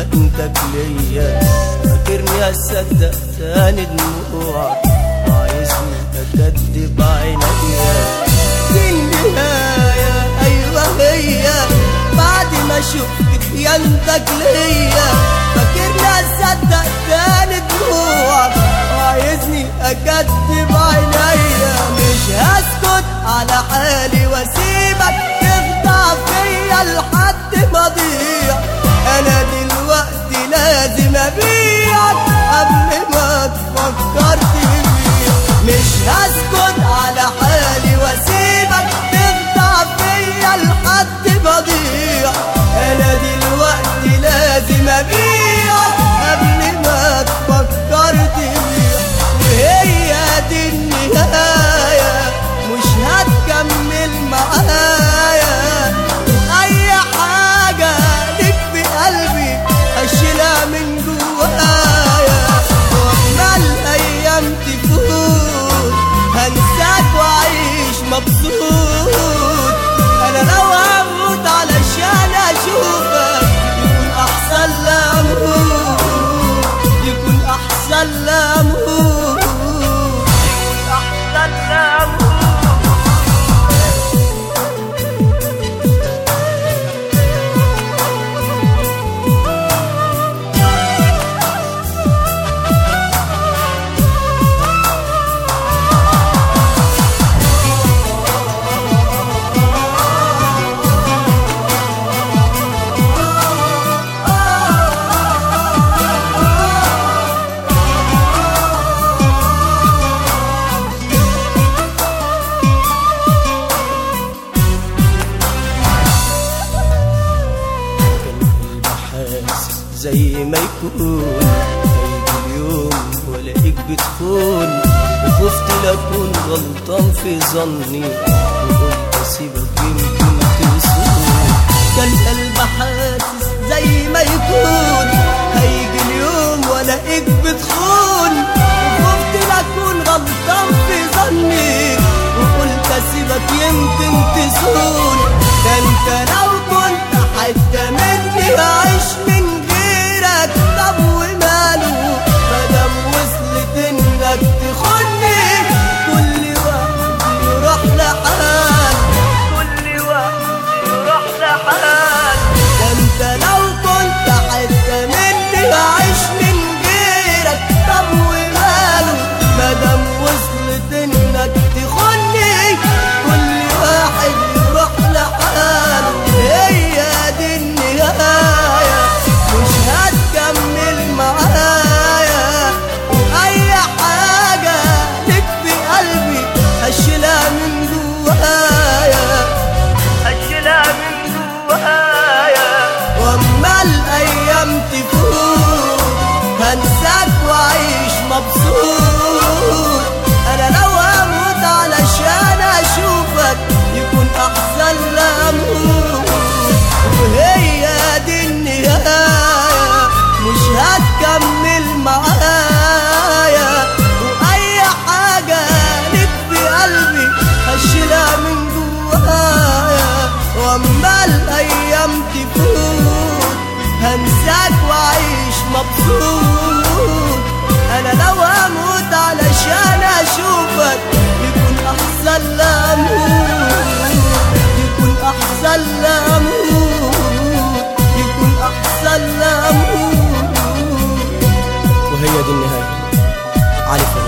خدمتك ليا فاكرني اصدق تاني دموعك وعايزني اكدب عينيا دي النهاية ايوه هي بعد ما شفت خيانتك ليا فاكرني اصدق تاني دموعك وعايزني اكدب عينيا مش هسكت على حالي واسيبك تخدع فيا لحد ما اضيع انا دلوقتي لازم ابيعك قبل ما تفكر تبيع مش هسكت على حالي واسيبك تخدع فيا لحد ما اضيع انا دلوقتي لازم ابيعك قبل ما تفكر تبيع وهي دي النهاية مش هتكمل معايا اي حاجة ليك في قلبي اشيلها من جوايا وما الايام تفوت هنساك واعيش مبسوط انا لو هموت علشان اشوفك يكون احسن لا اموت يكون احسن لا اموت يكون احسن لا اموت كان قلبي حاسس زي ما يكون هيجي اليوم والاقيك بتخون وخفت لاكون غلطان في ظني وقلت اسيبك يمكن تسوق كان قلبي حاسس زي ما يكون هيجي اليوم والاقيك بتخون وخفت لاكون غلطان في ظني وقلت اسيبك يمكن تسون ده انت لو كنت حتى مني هعيش من غيرك طب وماله مادام وصلت انك تخوني كل واحد يروح لحال كل واحد يروح لحال ده انت لو كنت حتى مني هعيش من غيرك طب وماله مادام وصلت انك تخوني كل واحد يروح لحاله هي دي النهاية مش هتكمل معايا وأي حاجة لك في قلبي هشيلها من جوايا هشيلها من جوايا واما الايام تفوت هنساك واعيش مبسوط انا لو هموت علشان اشوفك يكون احسن لا اموت وهي دي النهايه مش هتكمل معايا واي حاجه لك في قلبي هشيلها من جوايا واما الايام تفوت هنساك واعيش مبسوط انا لو هموت علشان اشوفك يكون احسن لا اموت يكون احسن لا اموت يكون احسن لا اموت وهي دي النهايه عارف